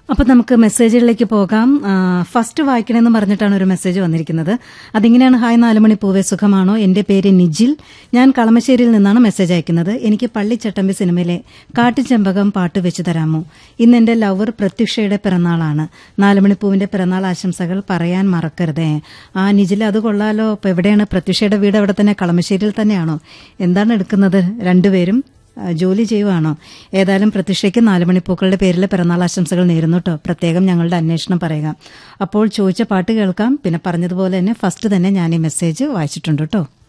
അപ്പൊ നമുക്ക് മെസ്സേജുകളിലേക്ക് പോകാം ആ, ഫസ്റ്റ് വായിക്കണമെന്ന് പറഞ്ഞിട്ടാണ് ഒരു മെസ്സേജ് വന്നിരിക്കുന്നത് അതിങ്ങനെയാണ് ഹായ് നാലുമണി പൂവേ സുഖമാണോ എന്റെ പേര് നിജിൽ ഞാൻ കളമശ്ശേരിയിൽ നിന്നാണ് മെസ്സേജ് അയക്കുന്നത് എനിക്ക് പള്ളിച്ചട്ടമ്പി സിനിമയിലെ കാട്ടുചെമ്പകം പാട്ട് വെച്ച് തരാമോ ഇന്ന് എന്റെ ലവർ പ്രത്യുഷയുടെ പിറന്നാളാണ് നാലുമണി പൂവിന്റെ പിറന്നാൾ ആശംസകൾ പറയാൻ മറക്കരുതേ ആ നിജിൽ അത് കൊള്ളാലോ ഇപ്പൊ എവിടെയാണ് പ്രത്യുഷയുടെ വീട് അവിടെ തന്നെ കളമശ്ശേരിയിൽ തന്നെയാണോ എന്താണ് എടുക്കുന്നത് രണ്ടുപേരും ആ, ജോലി ചെയ്യുവാണോ ഏതായാലും പ്രത്യക്ഷയ്ക്ക് നാലുമണിപ്പൂക്കളുടെ പേരിൽ പിറന്നാൾ ആശംസകൾ നേരുന്നു കേട്ടോ പ്രത്യേകം ഞങ്ങളുടെ അന്വേഷണം പറയുക അപ്പോൾ ചോദിച്ച പാട്ട് കേൾക്കാം പിന്നെ പറഞ്ഞതുപോലെ തന്നെ ഫസ്റ്റ് തന്നെ ഞാൻ ഈ മെസ്സേജ് വായിച്ചിട്ടുണ്ട് കേട്ടോ